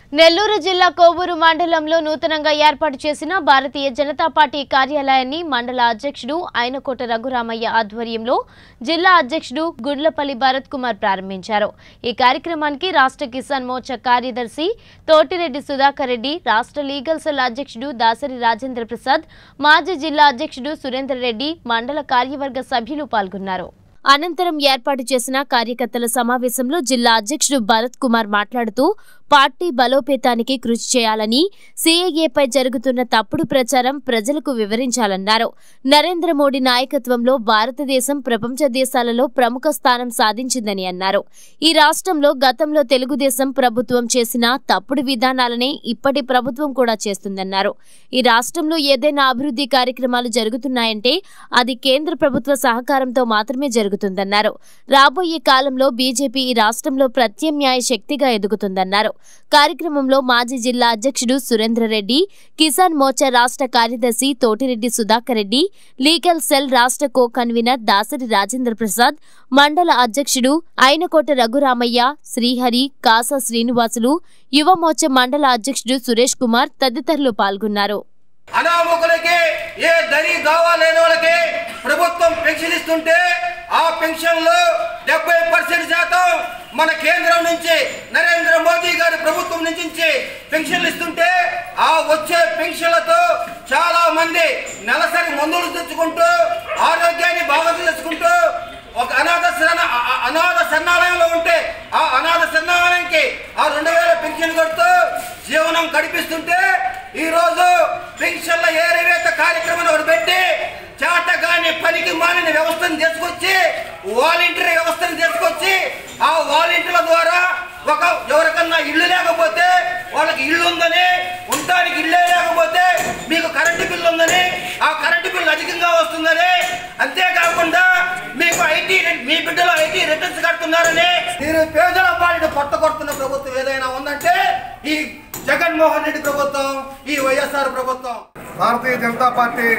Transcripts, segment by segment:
నెల్లూరు జిల్లా కోవూరు మండలంలో నూతనంగా ఏర్పాటు చేసిన భారతీయ జనతా పార్టీ కార్యాలయాన్ని మండల అధ్యక్షుడు ఆయనకోట రఘురామయ్య ఆధ్వర్యంలో జిల్లా అధ్యక్షుడు గుడ్లపల్లి భరత్ కుమార్ ప్రారంభించారు ఈ కార్యక్రమానికి రాష్ట్ర కిసాన్ మోర్చా కార్యదర్శి తోటిరెడ్డి సుధాకర్ రెడ్డి రాష్ట్ర లీగల్ సెల్ అధ్యక్షుడు దాసరి రాజేంద్ర ప్రసాద్ మాజీ జిల్లా అధ్యక్షుడు సురేందర్ రెడ్డి మండల కార్యవర్గ సభ్యులు పాల్గొన్నారు అనంతరం ఏర్పాటు చేసిన కార్యకర్తల సమావేశంలో జిల్లా అధ్యక్షుడు భరత్ కుమార్ మాట్లాడుతూ పార్టీ బలోపేతానికి కృషి చేయాలని సీఏఏపై జరుగుతున్న తప్పుడు ప్రచారం ప్రజలకు వివరించాలన్నారు నరేంద్ర మోడీ నాయకత్వంలో భారతదేశం ప్రపంచ దేశాలలో ప్రముఖ స్థానం సాధించిందని అన్నారు ఈ రాష్ట్రంలో గతంలో తెలుగుదేశం ప్రభుత్వం చేసిన తప్పుడు విధానాలనే ఇప్పటి ప్రభుత్వం కూడా చేస్తుందన్నారు ఈ రాష్ట్రంలో ఏదైనా అభివృద్ధి కార్యక్రమాలు జరుగుతున్నాయంటే అది కేంద్ర ప్రభుత్వ సహకారంతో మాత్రమే జరుగుతుందన్నారు రాబోయే కాలంలో బీజేపీ ఈ రాష్ట్రంలో ప్రత్యామ్నాయ శక్తిగా ఎదుగుతుందన్నారు కార్యక్రమంలో మాజీ జిల్లా అధ్యక్షుడు సురేంద్రరెడ్డి కిసాన్ మోర్చా రాష్ట్ర కార్యదర్శి తోటిరెడ్డి సుధాకర్ రెడ్డి లీగల్ సెల్ రాష్ట్ర కో కన్వీనర్ దాసరి రాజేంద్ర ప్రసాద్ మండల అధ్యక్షుడు అయినకోట రఘురామయ్య శ్రీహరి కాసా శ్రీనివాసులు యువ మోర్చా మండల అధ్యక్షుడు సురేష్ కుమార్ తదితరులు పాల్గొన్నారు అనామకులకి ఏ దరి దావా లేని వాళ్ళకి ప్రభుత్వం పెన్షన్ ఇస్తుంటే ఆ పెన్షన్లు డెబ్బై పర్సెంట్ శాతం మన కేంద్రం నుంచి నరేంద్ర మోదీ గారి ప్రభుత్వం నుంచి పెన్షన్లు ఇస్తుంటే ఆ వచ్చే పెన్షన్లతో చాలా మంది నెలసరి మందులు తెచ్చుకుంటూ ఆరోగ్యాన్ని బాగా తెచ్చుకుంటూ ఒక అనాథ శరణ ఆ- ఆ అనాథ శరణాలయంలో ఉంటే ఆ అనాథ శరణాలయానికి ఆ రెండు వేల పెన్షన్ కడుతూ జీవనం గడిపిస్తుంటే ఈ రోజు పెన్షన్ల ఏరివేత కార్యక్రమం ఒకటి పెట్టి చేతగాని పనికి మాలిన వ్యవస్థను తీసుకొచ్చి వాలంటీర్ వ్యవస్థను తీసుకొచ్చి ఆ వాలంటీర్ల ద్వారా ఒక ఎవరికన్నా ఇల్లు లేకపోతే వాళ్ళకి ఇల్లు ఉందని ఉండడానికి ఇల్లే లేకపోతే మీకు కరెంటు బిల్లు ఉందని ఆ కరెంటు బిల్లు అధికంగా వస్తుందని అంతేకాకుండా మీకు ఐటీ మీ బిడ్డలు ఐటీ రిటర్న్స్ కడుతున్నారని మీరు పేదల పాలిట పొట్ట కొడుతున్న ప్రభుత్వం ఏదైనా ఉందంటే ఈ జగన్మోహన్ రెడ్డి ప్రభుత్వం ఈ వైఎస్ఆర్ ప్రభుత్వం భారతీయ జనతా పార్టీ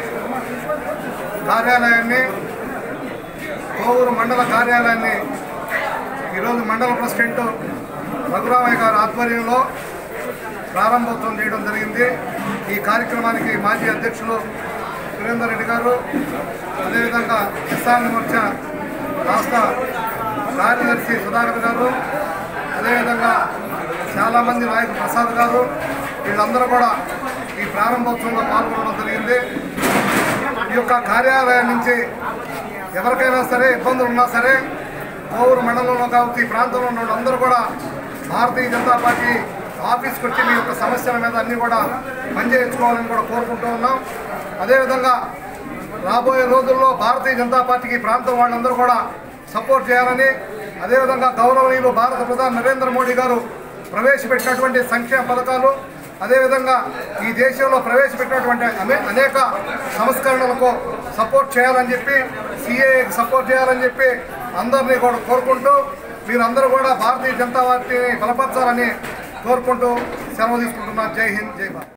కార్యాలయాన్ని కోవూరు మండల కార్యాలయాన్ని ఈరోజు మండల ప్రెసిడెంట్ రఘురామయ్య గారి ఆధ్వర్యంలో ప్రారంభోత్సవం చేయడం జరిగింది ఈ కార్యక్రమానికి మాజీ అధ్యక్షులు సురేందర్ రెడ్డి గారు అదేవిధంగా కిసాన్ మోర్చా రాష్ట్ర కార్యదర్శి సుధాకర్ గారు అదేవిధంగా చాలామంది నాయకులు ప్రసాద్ గారు వీళ్ళందరూ కూడా ఈ ప్రారంభోత్సవంలో పాల్గొనడం జరిగింది ఈ యొక్క కార్యాలయం నుంచి ఎవరికైనా సరే ఇబ్బందులు ఉన్నా సరే కోవూరు మండలంలో కావచ్చు ఈ ప్రాంతంలో ఉన్న వాళ్ళందరూ కూడా భారతీయ జనతా పార్టీ ఆఫీస్కి వచ్చి మీ యొక్క సమస్యల మీద అన్నీ కూడా పనిచేయించుకోవాలని కూడా కోరుకుంటూ ఉన్నాం అదేవిధంగా రాబోయే రోజుల్లో భారతీయ జనతా పార్టీకి ఈ ప్రాంతం వాళ్ళందరూ కూడా సపోర్ట్ చేయాలని అదేవిధంగా గౌరవనీయులు భారత ప్రధాని నరేంద్ర మోడీ గారు ప్రవేశపెట్టినటువంటి సంక్షేమ పథకాలు అదేవిధంగా ఈ దేశంలో ప్రవేశపెట్టినటువంటి అనే- అనేక సంస్కరణలకు సపోర్ట్ చేయాలని చెప్పి సిఏకి సపోర్ట్ చేయాలని చెప్పి అందరినీ కూడా కోరుకుంటూ మీరందరూ కూడా భారతీయ జనతా పార్టీని బలపరచాలని కోరుకుంటూ సెలవు తీసుకుంటున్నారు జై హింద్ జై భారత్